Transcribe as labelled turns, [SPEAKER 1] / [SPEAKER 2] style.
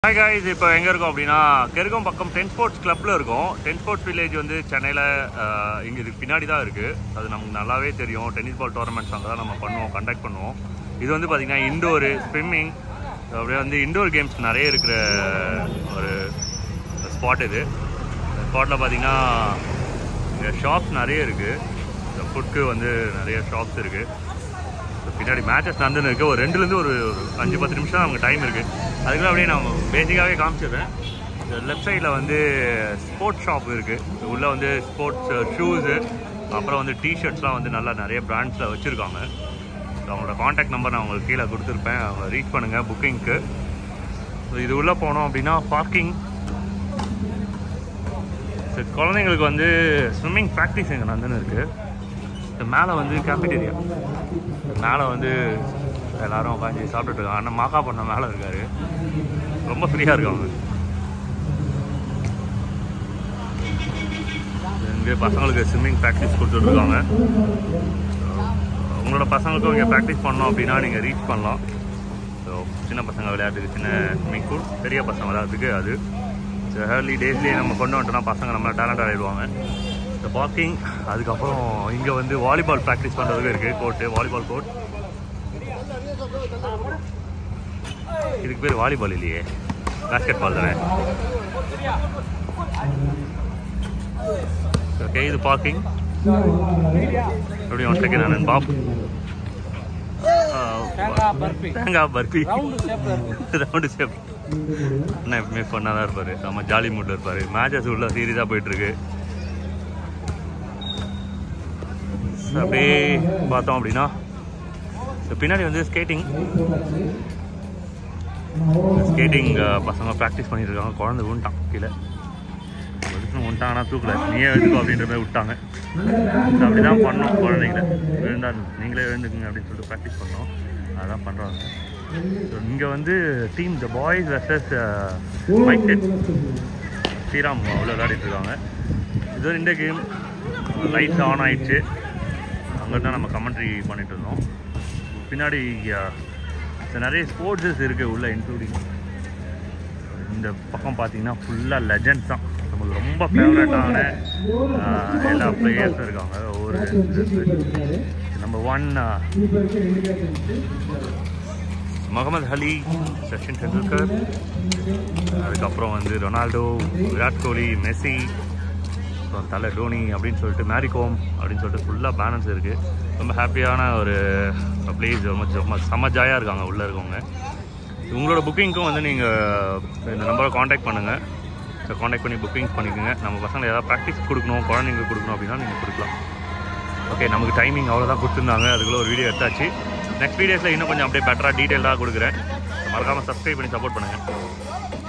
[SPEAKER 1] hi guys இப்போ எங்கே இருக்கோம் அப்படின்னா கெருகம் பக்கம் டென் ஸ்போர்ட்ஸ் கிளப்பில் இருக்கோம் டென் ஸ்போர்ட்ஸ் வில்லேஜ் வந்து சென்னையில் இங்கே இதுக்கு பின்னாடி தான் இருக்குது அது நமக்கு நல்லாவே தெரியும் டென்னிஸ் பால் டோர்னமெண்ட்ஸ் அங்கே தான் நம்ம பண்ணுவோம் கண்டக்ட் பண்ணுவோம் இது வந்து பார்த்திங்கன்னா இண்டோரு ஸ்விம்மிங் அப்படியே வந்து இண்டோர் கேம்ஸ் நிறைய இருக்கிற ஒரு ஸ்பாட் இது இந்த ஸ்பாட்டில் பார்த்தீங்கன்னா இங்கே ஷாப்ஸ் நிறைய இருக்குது ஃபுட்க்கு வந்து நிறைய ஷாப்ஸ் இருக்குது பின்னாடி மேட்சஸ் நடந்துன்னு இருக்கு ஒரு ரெண்டுலேருந்து ஒரு ஒரு அஞ்சு பத்து நிமிஷம் தான் நமக்கு டைம் இருக்குது அதுக்குள்ள அப்படியே நான் பேசிக்காகவே காமிச்சிடுறேன் லெஃப்ட் சைடில் வந்து ஸ்போர்ட்ஸ் ஷாப் இருக்குது உள்ளே வந்து ஸ்போர்ட்ஸ் ஷூஸு அப்புறம் வந்து டிஷர்ட்ஸ்லாம் வந்து நல்லா நிறைய பிராண்ட்ஸில் வச்சுருக்காங்க அவங்களோட காண்டாக்ட் நம்பர் நான் உங்களுக்கு கீழே கொடுத்துருப்பேன் அவங்க ரீச் பண்ணுங்கள் புக்கிங்க்கு ஸோ இது உள்ளே போனோம் அப்படின்னா பார்க்கிங் சரி குழந்தைங்களுக்கு வந்து ஸ்விம்மிங் ப்ராக்டிஸ் இங்கே நடந்துன்னு இருக்குது இந்த மேலே வந்து கேஃபிடேரியா மேலே வந்து எல்லாரும் உட்காந்து சாப்பிட்டுட்டு இருக்காங்க அண்ணன் மாக்கா பண்ண மேலே இருக்காரு ரொம்ப ஃப்ரீயாக இருக்காங்க இங்கே பசங்களுக்கு ஸ்விம்மிங் ப்ராக்டிஸ் கொடுத்துட்ருக்காங்க உங்களோட பசங்களுக்கும் இங்கே ப்ராக்டிஸ் பண்ணோம் அப்படின்னா நீங்கள் ரீச் பண்ணலாம் ஸோ சின்ன பசங்க விளையாட்டுக்கு சின்ன ஸ்விம்மிங் பூல் பெரிய பசங்க விளையாட்டுக்கு அது ஸோ ஏர்லி டேஸ்லேயே நம்ம கொண்டு வந்துட்டோம்னா பசங்க நம்ம டேலண்ட் ஆகிடுவாங்க இந்த பார்க்கிங் அதுக்கப்புறம் இங்கே வந்து வாலிபால் ப்ராக்டிஸ் பண்ணுறதுக்கு இருக்குது கோர்ட்டு வாலிபால் கோர்ட் இதுக்கு பேர் வாலிபால் இல்லையே பேஸ்கெட் பால் தானே ஓகே இது பார்க்கிங் எப்படி ஒன் செகண்ட் நான் பாப்
[SPEAKER 2] தேங்காய் பர்ஃபி
[SPEAKER 1] தேங்காய் பர்ஃபி
[SPEAKER 2] ரவுண்டு ஷேப்ல இருக்கு
[SPEAKER 1] ரவுண்டு ஷேப் அண்ணா எப்பவுமே ஃபன்னாக தான் இருப்பார் நம்ம ஜாலி மூடில் இருப்பார் மேட்சஸ் உள்ள சீரியஸாக போயிட்டுருக்கு அப்படியே பார்த்தோம் அப்படின்னா so பின்னாடி வந்து ஸ்கேட்டிங் ஸ்கேட்டிங் பசங்க ப்ராக்டிஸ் பண்ணிட்டு இருக்காங்க குழந்தை விட்டான் கீழே ஒருத்தன் விட்டான் ஆனால் தூக்கல நீயே எழுதுக்கோ அப்படின்ற மாதிரி விட்டாங்க So அப்படி தான் பண்ணோம் குழந்தைங்கள விழுந்தா நீங்களே எழுந்துக்குங்க அப்படின்னு சொல்லிட்டு ப்ராக்டிஸ் பண்ணோம் அதான் பண்ணுறாங்க ஸோ இங்கே வந்து team the boys versus Mike Ted Sriram அவ்வளோ விளையாடிட்டு இருக்காங்க இது ஒரு இந்த கேம் லைட்ஸ் ஆன் ஆயிடுச்சு அங்கே தான் நம்ம கமெண்ட்ரி பண்ணிட்டு இருந்தோம் பின்னாடி அஹ், so நிறைய ஸ்போர்ட்ஸஸ் இருக்குது உள்ள இன்க்ளூடிங் இந்த பக்கம் பார்த்தீங்கன்னா ஃபுல்லாக லெஜண்ட்ஸ் தான் நமக்கு ரொம்ப ஃபேவரட்டான எல்லா பிளேயர்ஸும் இருக்காங்க ஒரு number one Muhammad Ali Sachin Tendulkar அதுக்கப்புறம் வந்து ரொனால்டோ விராட் கோலி மெஸ்ஸி அப்புறம் தலை டோனி அப்படின்னு சொல்லிட்டு மேரிகோம் அப்படின்னு சொல்லிட்டு ஃபுல்லாக பேலன்ஸ் இருக்குது ரொம்ப ஹாப்பியான ஒரு பிளேஸ் ரொம்ப ரொம்ப செம்ம ஜாயாக இருக்காங்க உள்ளே இருக்கவங்க உங்களோட புக்கிங்க்கும் வந்து நீங்கள் இந்த நம்பரை காண்டாக்ட் பண்ணுங்கள் ஸோ காண்டாக்ட் பண்ணி புக்கிங் பண்ணிக்கோங்க நம்ம பசங்களை ஏதாவது ப்ராக்டிஸ் கொடுக்கணும் குழந்தைங்களுக்கு கொடுக்கணும் அப்படின்னா நீங்கள் கொடுக்கலாம் ஓகே நமக்கு டைமிங் அவ்வளோதான் கொடுத்துருந்தாங்க அதுக்குள்ளே ஒரு வீடியோ எடுத்தாச்சு நெக்ஸ்ட் வீடியோஸில் இன்னும் கொஞ்சம் அப்படியே பெட்டராக டீட்டெயிலாக கொடுக்குறேன் மறக்காமல் சப்ஸ்கிரைப் பண்ணி சப்போர்ட் பண்ணுங்கள்